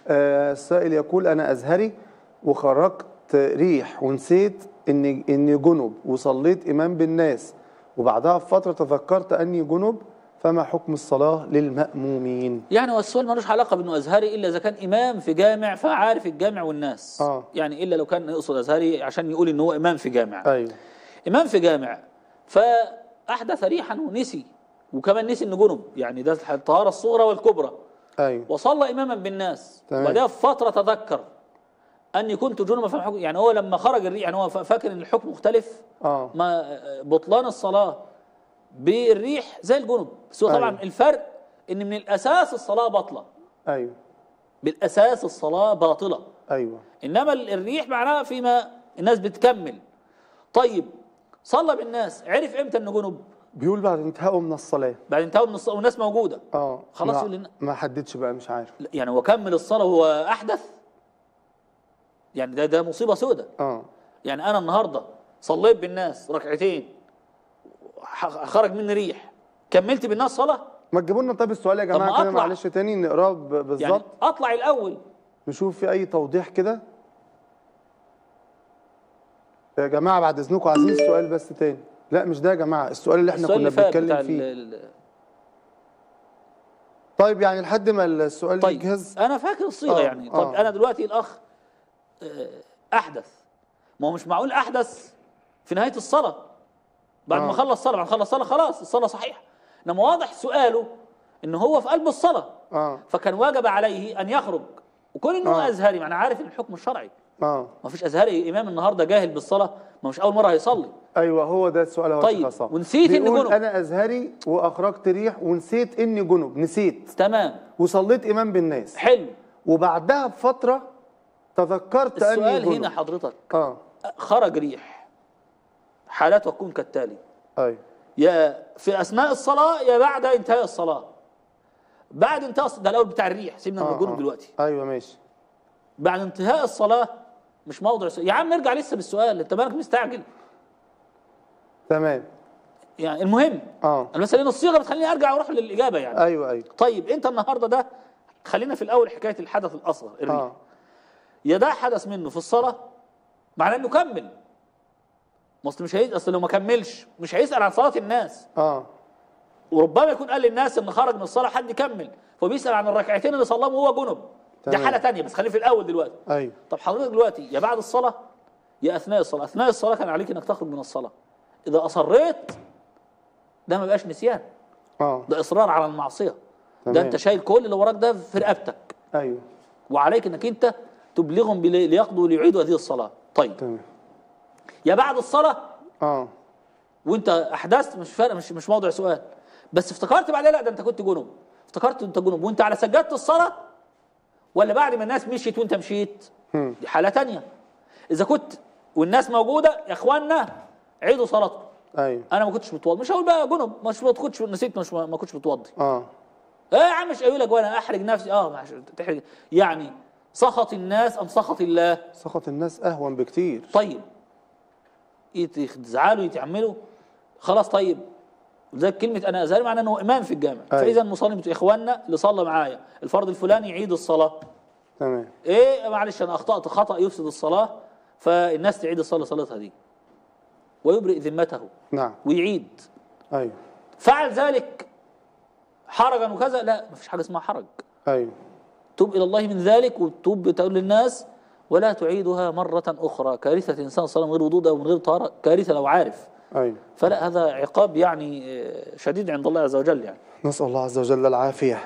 آه، السائل يقول انا ازهري وخرجت ريح ونسيت اني اني جنب وصليت امام بالناس وبعدها بفتره تذكرت اني جنب فما حكم الصلاه للمامومين يعني هو السؤال ملوش علاقه بانه ازهري الا اذا كان امام في جامع فعارف الجامع والناس آه. يعني الا لو كان يقصد ازهري عشان يقول ان هو امام في جامع ايوه امام في جامع فاحدث ريحا ونسي وكمان نسي انه جنب يعني ده الطهاره الصغرى والكبرى ايوه وصلى اماما بالناس تمام. وبعدها بفتره تذكر اني كنت جنبا فما حكم يعني هو لما خرج الريح يعني هو فاكر ان الحكم مختلف اه ما بطلان الصلاه بالريح زي الجنب بس هو طبعا أيوة. الفرق ان من الاساس الصلاه باطله ايوه بالاساس الصلاه باطله ايوه انما ال- الريح معناها فيما الناس بتكمل طيب صلى بالناس عرف امتى انه جنب بيقول بعد انتهائه من الصلاه بعد انتهوا من الصلاه والناس موجوده اه خلاص ما, يقول لنا- ما حددش بقى مش عارف لا، يعني هو كمل الصلاه وهو احدث يعني ده ده مصيبه سودة اه يعني انا النهارده صليت بالناس ركعتين ح- خرج مني ريح كملت بالناس صلاه ما تجيبوا لنا طب السؤال يا طب جماعه ما كده أطلع. معلش تاني نقراه ب- بالظبط يعني اطلع الاول نشوف في اي توضيح كده يا جماعه بعد اذنكم عايزين السؤال بس تاني لا مش ده يا جماعه السؤال اللي احنا السؤال كنا اللي فات بتاع بنتكلم ال- فيه ال- طيب يعني لحد ما السؤال طيب يجهز انا فاكر الصيغه آه، يعني طب آه. انا دلوقتي الاخ آه، احدث ما هو مش معقول احدث في نهايه الصلاه بعد ما آه. خلص الصلاه بعد ما خلص الصلاه خلاص الصلاه صحيحه انما واضح سؤاله ان هو في قلب الصلاه اه فكان واجب عليه ان يخرج وكون انه هو آه. ازهري معناه عارف الحكم الشرعي اه ما فيش ازهري امام النهارده جاهل بالصلاه ما مش اول مره هيصلي ايوه هو ده السؤال هو طيب، شيخ عصام. ونسيت إني بيقول جنب. انا ازهري واخرجت ريح ونسيت اني جنب نسيت تمام وصليت امام بالناس حلو وبعدها بفتره تذكرت اني السؤال جنب هنا حضرتك اه خرج ريح حالته تكون كالتالي ايوه يا في اثناء الصلاه يا بعد انتهاء الصلاه بعد انتهاء الصلاة ده الاول بتاع الريح سيبنا من آه، الجنوب آه. دلوقتي ايوه ماشي بعد انتهاء الصلاه مش موضع سؤال. يا عم ارجع لسه بالسؤال انت مالك مستعجل تمام يعني المهم اه المساله ان الصيغه بتخليني ارجع واروح للاجابه يعني ايوه ايوه طيب انت النهارده ده خلينا في الاول حكايه الحدث الاصغر الريح اه يا ده حدث منه في الصلاه معناه انه كمل ما اصل مش هي اصل لو ما كملش مش هيسال عن صلاه الناس اه وربما يكون قال للناس ان خرج من الصلاه حد يكمل فبيسال عن الركعتين اللي صلاهم وهو جنب دي تمام. حاله تانية بس خلينا في الاول دلوقتي ايوه طب حضرتك دلوقتي يا بعد الصلاه يا اثناء الصلاه اثناء الصلاه كان عليك انك تخرج من الصلاه اذا اصريت ده ما بقاش نسيان اه ده اصرار على المعصيه ده تمام. انت شايل كل اللي وراك ده في رقبتك ايوه وعليك انك انت تبلغهم بلي- ليقضوا وليعيدوا هذه الصلاه طيب تمام يا بعد الصلاه اه وانت احدثت مش فارق مش مش موضوع سؤال بس افتكرت بعدين لا ده انت كنت جنوب افتكرت انت جنوب وانت على سجاده الصلاه ولا بعد ما الناس مشيت وانت مشيت هم. دي حاله تانية اذا كنت والناس موجوده يا اخوانا عيدوا صلاتكم ايوه انا ما كنتش متوضي مش هقول بقى جنب مش ما كنتش نسيت مش ما كنتش متوضي اه ايه يا عم مش قايل لك وانا احرج نفسي اه معلش تحرج يعني سخط الناس ام سخط الله سخط الناس اهون بكتير طيب يتزعلوا يتعملوا خلاص طيب زي كلمة أنا أزهري معناه أنه إمام في الجامع أيوة. فإذا المصلي بتوع إخواننا اللي صلى معايا الفرض الفلاني يعيد الصلاة تمام إيه معلش أنا أخطأت خطأ يفسد الصلاة فالناس تعيد الصلاة صلاتها دي ويبرئ ذمته نعم ويعيد ايوه فعل ذلك حرجا وكذا لا مفيش حاجة اسمها حرج ايوه توب إلى الله من ذلك وتوب تقول للناس ولا تعيدها مرة أخرى كارثة إنسان صلى من غير وضوء أو من غير طهارة كارثة لو عارف ايوه فلا هذا عقاب يعني آه، شديد عند الله عز وجل يعني نسال الله عز وجل العافيه